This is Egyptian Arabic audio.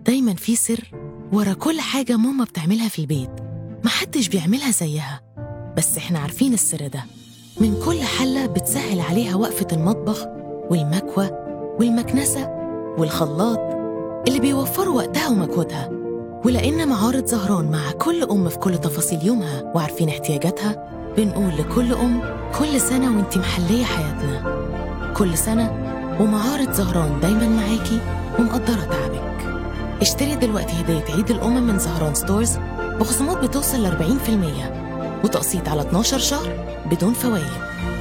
دايما في سر ورا كل حاجة ماما بتعملها في البيت محدش بيعملها زيها بس احنا عارفين السر ده من كل حلة بتسهل عليها وقفة المطبخ والمكوى والمكنسة والخلاط اللي بيوفروا وقتها ومجهودها ولأن معارض زهران مع كل أم في كل تفاصيل يومها وعارفين احتياجاتها بنقول لكل أم كل سنة وانت محلية حياتنا كل سنة ومعارض زهران دايما معاكي ومقدرة تعبك اشتري دلوقتي هدية عيد الأم من زهران ستورز بخصومات بتوصل ل 40% وتقسيط على 12 شهر بدون فوائد